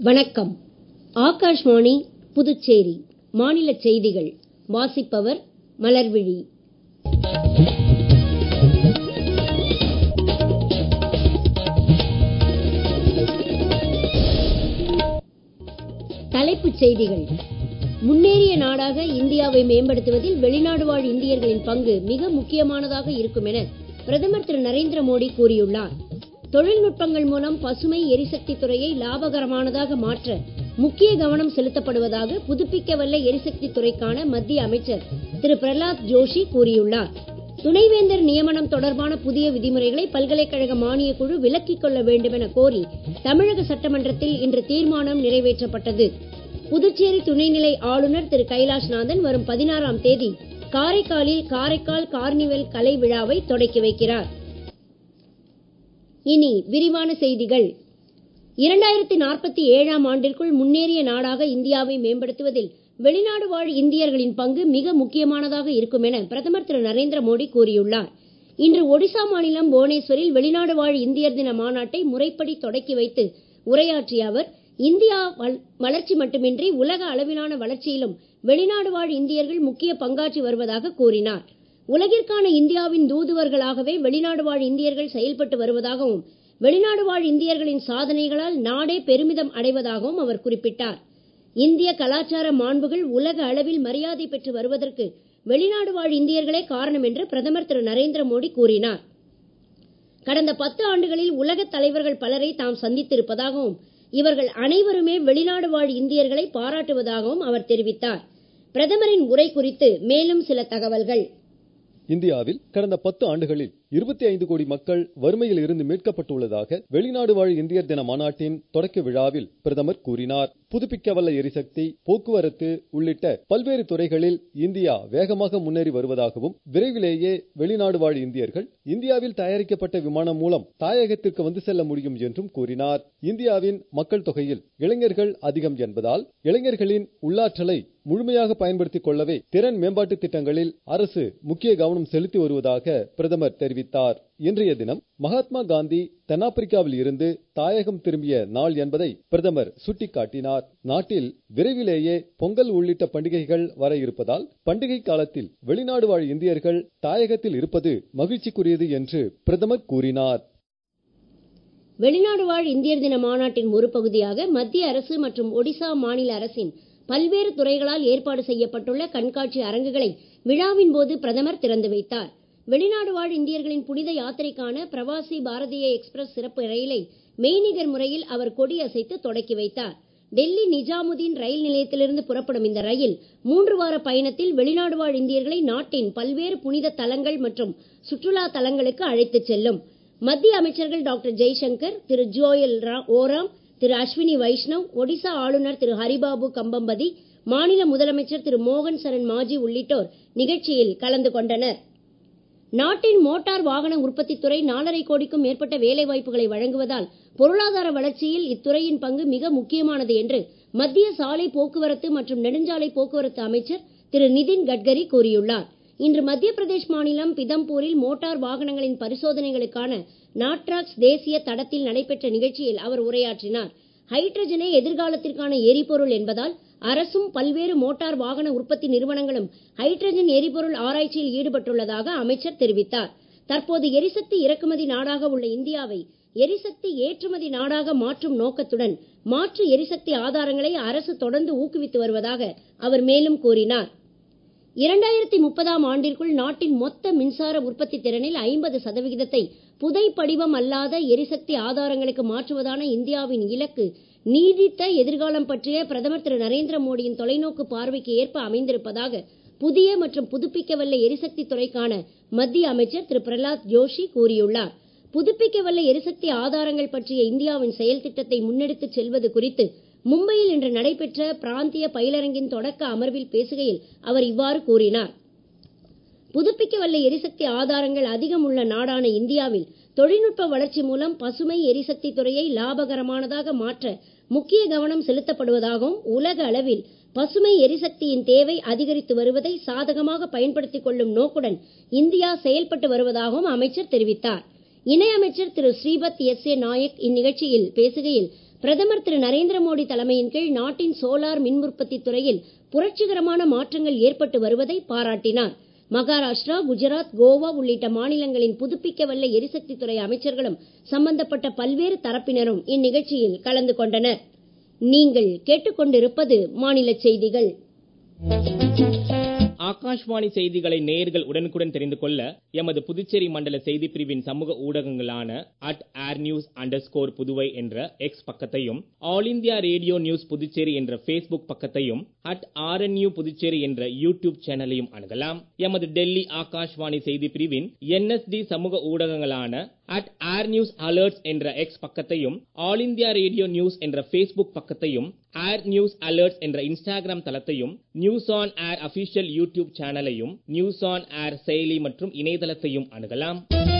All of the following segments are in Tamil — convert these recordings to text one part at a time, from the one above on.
வணக்கம் ஆகாஷ்வாணி புதுச்சேரி மாநில செய்திகள் வாசிப்பவர் மலர்விழி தலைப்புச் செய்திகள் முன்னேறிய நாடாக இந்தியாவை மேம்படுத்துவதில் வெளிநாடு வாழ் இந்தியர்களின் பங்கு மிக முக்கியமானதாக இருக்கும் என பிரதமர் திரு நரேந்திர மோடி கூறியுள்ளார் தொழில்நுட்பங்கள் மூலம் பசுமை எரிசக்தி துறையை லாபகரமானதாக மாற்ற முக்கிய கவனம் செலுத்தப்படுவதாக புதுப்பிக்கவல்ல எரிசக்தி துறைக்கான மத்திய அமைச்சர் திரு பிரலாத் ஜோஷி கூறியுள்ளார் துணைவேந்தர் நியமனம் தொடர்பான புதிய விதிமுறைகளை பல்கலைக்கழக மானியக் குழு விலக்கிக் கொள்ள வேண்டும் என கோரி தமிழக சட்டமன்றத்தில் இன்று தீர்மானம் நிறைவேற்றப்பட்டது புதுச்சேரி துணைநிலை ஆளுநர் திரு கைலாஷ்நாதன் வரும் பதினாறாம் தேதி காரைக்காலில் காரைக்கால் கார்னிவல் கலை விழாவை தொடக்கி வைக்கிறார் இனி விரிவான செய்திகள் இரண்டாயிரத்தி நாற்பத்தி ஏழாம் ஆண்டிற்குள் முன்னேறிய நாடாக இந்தியாவை மேம்படுத்துவதில் வெளிநாடு வாழ் இந்தியர்களின் பங்கு மிக முக்கியமானதாக இருக்கும் என பிரதமர் திரு நரேந்திர மோடி கூறியுள்ளார் இன்று ஒடிசா மாநிலம் புவனேஸ்வரில் வெளிநாடு வாழ் இந்தியர் தின மாநாட்டை முறைப்படி தொடக்கி வைத்து உரையாற்றிய அவர் இந்தியா வளர்ச்சி மட்டுமின்றி உலக அளவிலான வளர்ச்சியிலும் வெளிநாடு வாழ் இந்தியர்கள் முக்கிய பங்காற்றி வருவதாக கூறினார் உலகிற்கான இந்தியாவின் தூதுவர்களாகவே வெளிநாடு வாழ் இந்தியர்கள் செயல்பட்டு வருவதாகவும் வெளிநாடு வாழ் இந்தியர்களின் சாதனைகளால் நாடே பெருமிதம் அடைவதாகவும் அவர் குறிப்பிட்டார் இந்திய கலாச்சார மாண்புகள் உலக அளவில் மரியாதை பெற்று வருவதற்கு வெளிநாடு வாழ் இந்தியர்களே காரணம் என்று பிரதமர் திரு நரேந்திர மோடி கூறினார் கடந்த பத்து ஆண்டுகளில் உலகத் தலைவர்கள் பலரை தாம் சந்தித்திருப்பதாகவும் இவர்கள் அனைவருமே வெளிநாடு வாழ் இந்தியர்களை பாராட்டுவதாகவும் அவர் தெரிவித்தார் பிரதமரின் உரை குறித்து மேலும் சில தகவல்கள் இந்தியாவில் கடந்த பத்து ஆண்டுகளில் இருபத்தி ஐந்து கோடி மக்கள் வறுமையில் இருந்து மீட்கப்பட்டுள்ளதாக வெளிநாடு வாழ் இந்தியர் தின மாநாட்டின் தொடக்க விழாவில் பிரதமர் கூறினார் புதுப்பிக்கவல்ல எரிசக்தி போக்குவரத்து உள்ளிட்ட பல்வேறு துறைகளில் இந்தியா வேகமாக முன்னேறி வருவதாகவும் விரைவிலேயே வெளிநாடு வாழ் இந்தியர்கள் இந்தியாவில் தயாரிக்கப்பட்ட விமானம் மூலம் தாயகத்திற்கு வந்து செல்ல முடியும் என்றும் கூறினார் இந்தியாவின் மக்கள் தொகையில் இளைஞர்கள் அதிகம் என்பதால் இளைஞர்களின் உள்ளாற்றலை முழுமையாக பயன்படுத்திக் கொள்ளவே திறன் மேம்பாட்டு திட்டங்களில் அரசு முக்கிய கவனம் செலுத்தி வருவதாக பிரதமர் தெரிவித்தார் இன்றைய தினம் மகாத்மா காந்தி தென்னாப்பிரிக்காவில் இருந்து தாயகம் திரும்பிய நாள் என்பதை பிரதமர் சுட்டிக்காட்டினார் நாட்டில் விரைவிலேயே பொங்கல் உள்ளிட்ட பண்டிகைகள் வர இருப்பதால் பண்டிகை காலத்தில் வெளிநாடு வாழ் இந்தியர்கள் தாயகத்தில் இருப்பது மகிழ்ச்சிக்குரியது என்று பிரதமர் கூறினார் வெளிநாடு வாழ் இந்தியர் தின மாநாட்டின் ஒரு பகுதியாக மத்திய அரசு மற்றும் ஒடிசா மாநில அரசின் பல்வேறு துறைகளால் ஏற்பாடு செய்யப்பட்டுள்ள கண்காட்சி அரங்குகளை விழாவின் போது பிரதமர் திறந்து வைத்தார் வெளிநாடு வாழ் இந்தியர்களின் புனித யாத்திரைக்கான பிரவாசி பாரதிய எக்ஸ்பிரஸ் சிறப்பு ரயிலை மெய்நிகர் முறையில் அவர் கொடியசைத்து தொடக்கி வைத்தார் டெல்லி நிஜாமுதீன் ரயில் நிலையத்திலிருந்து புறப்படும் இந்த ரயில் மூன்று வார பயணத்தில் வெளிநாடு வாழ் இந்தியர்களை நாட்டின் பல்வேறு புனித தலங்கள் மற்றும் சுற்றுலா தலங்களுக்கு அழைத்துச் செல்லும் மத்திய அமைச்சர்கள் டாக்டர் ஜெய்சங்கர் திரு ஜோயல் ஓராம் திரு அஸ்வினி வைஷ்ணவ் ஒடிசா ஆளுநர் திரு ஹரிபாபு கம்பம்பதி மாநில முதலமைச்சர் திரு மோகன் சரண் மாஜி உள்ளிட்டோர் நிகழ்ச்சியில் கலந்து கொண்டனர் நாட்டின் மோட்டார் வாகன உற்பத்தி துறை நாலரை கோடிக்கும் மேற்பட்ட வேலை வாய்ப்புகளை வழங்குவதால் பொருளாதார வளர்ச்சியில் இத்துறையின் பங்கு மிக முக்கியமானது என்று மத்திய சாலை போக்குவரத்து மற்றும் நெடுஞ்சாலை போக்குவரத்து அமைச்சர் திரு நிதின் கட்கரி கூறியுள்ளார் இன்று மத்திய பிரதேஷ் மாநிலம் பிதம்பூரில் மோட்டார் வாகனங்களின் பரிசோதனைகளுக்கான நாட்ராக்ஸ் தேசிய தடத்தில் நடைபெற்ற நிகழ்ச்சியில் அவர் உரையாற்றினார் ஹைட்ரஜனே எதிர்காலத்திற்கான எரிபொருள் என்பதால் அரசும் பல்வேறு மோட்டார் வாகன உற்பத்தி நிறுவனங்களும் ஹைட்ரஜன் எரிபொருள் ஆராய்ச்சியில் ஈடுபட்டுள்ளதாக அமைச்சர் தெரிவித்தார் தற்போது எரிசக்தி இறக்குமதி நாடாக உள்ள இந்தியாவை எரிசக்தி ஏற்றுமதி நாடாக மாற்றும் நோக்கத்துடன் மாற்று எரிசக்தி ஆதாரங்களை அரசு தொடர்ந்து ஊக்குவித்து வருவதாக அவர் மேலும் கூறினார் இரண்டாயிரத்தி முப்பதாம் ஆண்டிற்குள் நாட்டின் மொத்த மின்சார உற்பத்தி திறனில் ஐம்பது சதவிகிதத்தை புதை படிவம் அல்லாத எரிசக்தி ஆதாரங்களுக்கு மாற்றுவதான இந்தியாவின் இலக்கு நீடித்த எதிர்காலம் பற்றிய பிரதமர் திரு நரேந்திர மோடியின் தொலைநோக்கு பார்வைக்கு ஏற்ப அமைந்திருப்பதாக புதிய மற்றும் புதுப்பிக்கவல்ல எரிசக்தி துறைக்கான மத்திய அமைச்சர் திரு பிரலாத் ஜோஷி கூறியுள்ளார் புதுப்பிக்கவல்ல எரிசக்தி ஆதாரங்கள் பற்றிய இந்தியாவின் செயல் திட்டத்தை முன்னெடுத்துச் செல்வது குறித்து மும்பையில் இன்று நடைபெற்ற பிராந்திய பயிலரங்கின் தொடக்க அமர்வில் பேசுகையில் அவர் இவ்வாறு கூறினார் புதுப்பிக்கவல்ல எரிசக்தி ஆதாரங்கள் அதிகம் உள்ள நாடான இந்தியாவில் தொழில்நுட்ப வளர்ச்சி மூலம் பசுமை எரிசக்தி துறையை லாபகரமானதாக மாற்ற முக்கிய கவனம் செலுத்தப்படுவதாகவும் உலக அளவில் பசுமை எரிசக்தியின் தேவை அதிகரித்து வருவதை சாதகமாக பயன்படுத்திக் கொள்ளும் நோக்குடன் இந்தியா செயல்பட்டு வருவதாகவும் அமைச்சர் தெரிவித்தார் இணையமைச்சர் திரு ஸ்ரீபத் எஸ் ஏ நாயக் இந்நிகழ்ச்சியில் பேசுகையில் பிரதமர் திரு நரேந்திர மோடி தலைமையின் கீழ் நாட்டின் சோலார் மின் உற்பத்தி துறையில் புரட்சிகரமான மாற்றங்கள் ஏற்பட்டு வருவதை பாராட்டினார் மகாராஷ்டிரா குஜராத் கோவா உள்ளிட்ட மாநிலங்களின் புதுப்பிக்கவல்ல எரிசக்தி துறை அமைச்சர்களும் சம்பந்தப்பட்ட பல்வேறு தரப்பினரும் இந்நிகழ்ச்சியில் கலந்து கொண்டனர் நீங்கள் கேட்டுக்கொண்டிருப்பது மாநில செய்திகள் ஆகாஷ்வாணி செய்திகளை நேயர்கள் உடனுக்குடன் தெரிந்து கொள்ள எமது புதுச்சேரி மண்டல செய்தி பிரிவின் சமூக ஊடகங்களான at air news under Puduvai என்ற எக்ஸ் பக்கத்தையும் All India Radio News Puducherry என்ற பேஸ்புக் பக்கத்தையும் அட் ஆர்என்யூ புதுச்சேரி என்ற யூடியூப் சேனலையும் அணுகலாம் எமது டெல்லி ஆகாஷ்வாணி செய்தி பிரிவின் என்எஸ்டி சமூக ஊடகங்களான அட் ஏர் நியூஸ் அலர்ட்ஸ் என்ற எக்ஸ் பக்கத்தையும் ஆல் இந்தியா ரேடியோ நியூஸ் என்ற பேஸ்புக் பக்கத்தையும் ஏர் நியூஸ் அலர்ட்ஸ் என்ற இன்ஸ்டாகிராம் தளத்தையும் news on air official YouTube சேனலையும் நியூஸ் ஆன் ஏர் செயலி மற்றும் இணையதளத்தையும் அணுகலாம்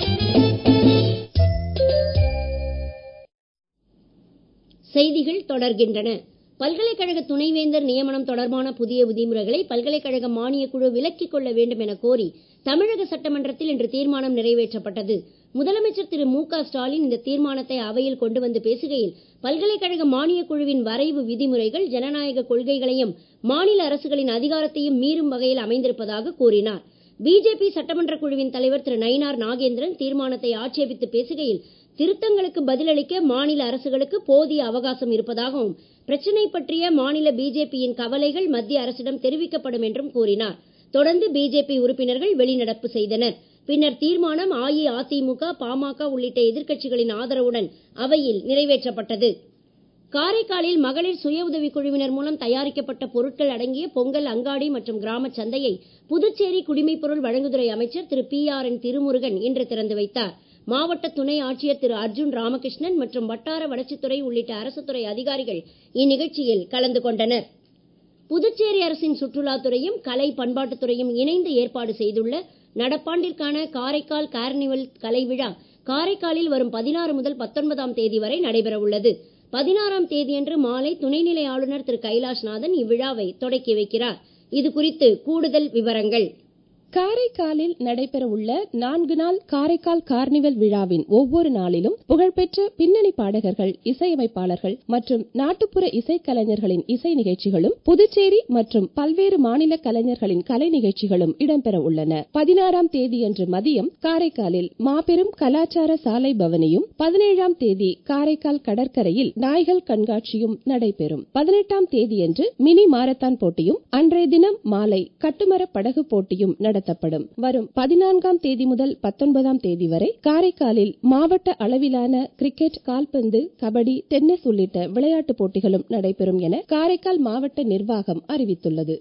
செய்திகள் தொடர்கின்றன பல்கலைக்கழக துணைவேந்தர் நியமனம் தொடர்பான புதிய விதிமுறைகளை பல்கலைக்கழக மானியக் குழு விலக்கிக் கொள்ள வேண்டும் என கோரி தமிழக சட்டமன்றத்தில் இன்று தீர்மானம் நிறைவேற்றப்பட்டது முதலமைச்சர் திரு மு க ஸ்டாலின் இந்த தீர்மானத்தை அவையில் கொண்டு வந்து பேசுகையில் பல்கலைக்கழக மானியக் குழுவின் வரைவு விதிமுறைகள் ஜனநாயக கொள்கைகளையும் மாநில அரசுகளின் அதிகாரத்தையும் மீறும் வகையில் அமைந்திருப்பதாக கூறினார் பிஜேபி சட்டமன்ற குழுவின் தலைவர் திரு நயினார் நாகேந்திரன் தீர்மானத்தை ஆட்சேபித்து பேசுகையில் திருத்தங்களுக்கு பதிலளிக்க மாநில அரசுகளுக்கு போதிய அவகாசம் இருப்பதாகவும் பிரச்சினை பற்றிய மாநில பிஜேபியின் கவலைகள் மத்திய அரசிடம் தெரிவிக்கப்படும் என்றும் கூறினார் தொடர்ந்து பிஜேபி உறுப்பினர்கள் வெளிநடப்பு செய்தனர் பின்னர் தீர்மானம் அஇஅதிமுக பாமக உள்ளிட்ட எதிர்க்கட்சிகளின் ஆதரவுடன் அவையில் நிறைவேற்றப்பட்டது காரைக்காலில் மகளிர் சுய உதவிக் குழுவினர் மூலம் தயாரிக்கப்பட்ட பொருட்கள் அடங்கிய பொங்கல் அங்காடி மற்றும் கிராம சந்தையை புதுச்சேரி குடிமைப்பொருள் வழங்குதுறை அமைச்சர் திரு பி ஆர் என் திருமுருகன் இன்று திறந்து வைத்தார் மாவட்ட துணை ஆட்சியர் திரு அர்ஜுன் ராமகிருஷ்ணன் மற்றும் வட்டார வளர்ச்சித்துறை உள்ளிட்ட அரசுத்துறை அதிகாரிகள் இந்நிகழ்ச்சியில் கலந்து கொண்டனர் புதுச்சேரி அரசின் சுற்றுலாத்துறையும் கலை பண்பாட்டுத்துறையும் இணைந்து ஏற்பாடு செய்துள்ள நடப்பாண்டிற்கான காரைக்கால் கார்னிவல் கலை விழா காரைக்காலில் வரும் பதினாறு முதல் பத்தொன்பதாம் தேதி வரை நடைபெற உள்ளது பதினாறாம் தேதியன்று மாலை துணைநிலை ஆளுநர் திரு கைலாஷ்நாதன் இவ்விழாவை தொடக்கி வைக்கிறார் இது குறித்து கூடுதல் விவரங்கள் காரைக்காலில் நடைபெறவுள்ள நான்கு நாள் காரைக்கால் கார்னிவல் விழாவின் ஒவ்வொரு நாளிலும் புகழ்பெற்ற பின்னணி பாடகர்கள் இசையமைப்பாளர்கள் மற்றும் நாட்டுப்புற இசைக்கலைஞர்களின் இசை நிகழ்ச்சிகளும் புதுச்சேரி மற்றும் பல்வேறு மாநில கலைஞர்களின் கலை நிகழ்ச்சிகளும் இடம்பெற உள்ளன பதினாறாம் தேதியன்று மதியம் காரைக்காலில் மாபெரும் கலாச்சார சாலை பவனியும் பதினேழாம் தேதி காரைக்கால் கடற்கரையில் நாய்கள் கண்காட்சியும் நடைபெறும் பதினெட்டாம் தேதியன்று மினி மாரத்தான் போட்டியும் அன்றைய தினம் மாலை கட்டுமர படகு போட்டியும் நடத்த நடத்தப்படும் வரும் பதினான்காம் தேதி முதல் பத்தொன்பதாம் தேதி வரை காரைக்காலில் மாவட்ட அளவிலான கிரிக்கெட் கால்பந்து கபடி டென்னிஸ் உள்ளிட்ட விளையாட்டுப் போட்டிகளும் நடைபெறும் என காரைக்கால் மாவட்ட நிர்வாகம் அறிவித்துள்ளது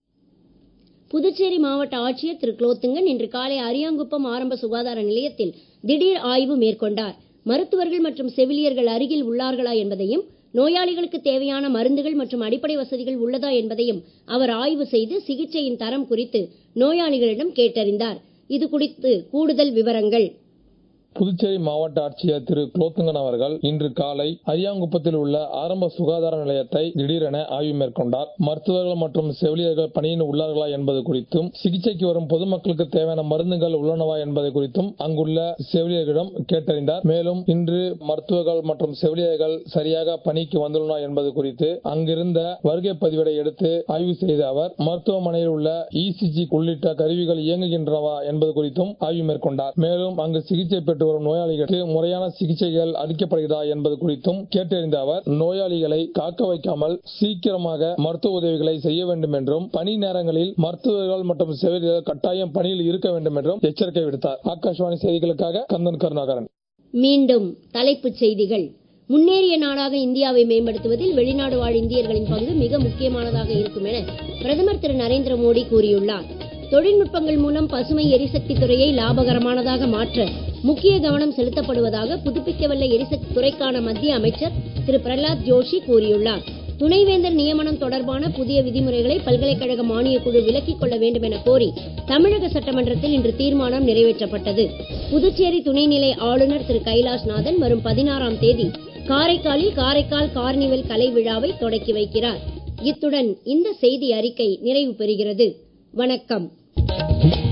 புதுச்சேரி மாவட்ட ஆட்சியர் திரு குலோத்துங்கன் இன்று காலை அரியாங்குப்பம் ஆரம்ப சுகாதார நிலையத்தில் திடீர் ஆய்வு மேற்கொண்டார் மருத்துவர்கள் மற்றும் செவிலியர்கள் அருகில் உள்ளார்களா என்பதையும் நோயாளிகளுக்கு தேவையான மருந்துகள் மற்றும் அடிப்படை வசதிகள் உள்ளதா என்பதையும் அவர் ஆய்வு செய்து சிகிச்சையின் தரம் குறித்து நோயாளிகளிடம் கேட்டறிந்தார் இது குறித்து கூடுதல் விவரங்கள் புதுச்சேரி மாவட்ட ஆட்சியர் திரு குலோத்துங்கன் அவர்கள் இன்று காலை அரியாங்குப்பத்தில் உள்ள ஆரம்ப சுகாதார நிலையத்தை திடீரென ஆய்வு மேற்கொண்டார் மருத்துவர்கள் மற்றும் செவிலியர்கள் பணியில் உள்ளார்களா என்பது குறித்தும் சிகிச்சைக்கு வரும் பொதுமக்களுக்கு தேவையான மருந்துகள் உள்ளனவா என்பது குறித்தும் அங்குள்ள செவிலியர்களிடம் கேட்டறிந்தார் மேலும் இன்று மருத்துவர்கள் மற்றும் செவிலியர்கள் சரியாக பணிக்கு வந்துள்ளனா என்பது குறித்து அங்கிருந்த வருகை பதிவேடை எடுத்து ஆய்வு செய்த அவர் மருத்துவமனையில் உள்ள இசிஜி உள்ளிட்ட கருவிகள் இயங்குகின்றனவா என்பது குறித்தும் ஆய்வு மேற்கொண்டார் மேலும் அங்கு சிகிச்சை பெற்று வரும் நோயாளிகளுக்கு முறையான சிகிச்சைகள் அளிக்கப்படுகிறதா என்பது குறித்தும் கேட்டறிந்த அவர் நோயாளிகளை காக்க வைக்காமல் சீக்கிரமாக மருத்துவ உதவிகளை செய்ய வேண்டும் என்றும் பணி நேரங்களில் மருத்துவர்கள் மற்றும் செவிலியர்கள் கட்டாயம் பணியில் இருக்க வேண்டும் என்றும் எச்சரிக்கை விடுத்தார் ஆகாஷவாணி செய்திகளுக்காக கந்தன் கருணாகரன் மீண்டும் தலைப்புச் செய்திகள் முன்னேறிய நாடாக இந்தியாவை மேம்படுத்துவதில் வெளிநாடு வாழ் இந்தியர்களின் பங்கு மிக முக்கியமானதாக இருக்கும் என பிரதமர் திரு நரேந்திர மோடி கூறியுள்ளார் தொழில்நுட்பங்கள் மூலம் பசுமை எரிசக்தி துறையை லாபகரமானதாக மாற்ற முக்கிய கவனம் செலுத்தப்படுவதாக புதுப்பிக்கவல்ல எரிசக்தி துறைக்கான மத்திய அமைச்சர் திரு பிரகலாத் ஜோஷி கூறியுள்ளார் துணைவேந்தர் நியமனம் தொடர்பான புதிய விதிமுறைகளை பல்கலைக்கழக மானியக் குழு விலக்கிக் கொள்ள வேண்டும் என கோரி தமிழக சட்டமன்றத்தில் இன்று தீர்மானம் நிறைவேற்றப்பட்டது புதுச்சேரி துணைநிலை ஆளுநர் திரு கைலாஷ்நாதன் வரும் பதினாறாம் தேதி காரைக்காலில் காரைக்கால் கார்னிவல் கலை விழாவை தொடக்கி வைக்கிறார் இத்துடன் இந்த செய்தி அறிக்கை நிறைவு பெறுகிறது வணக்கம்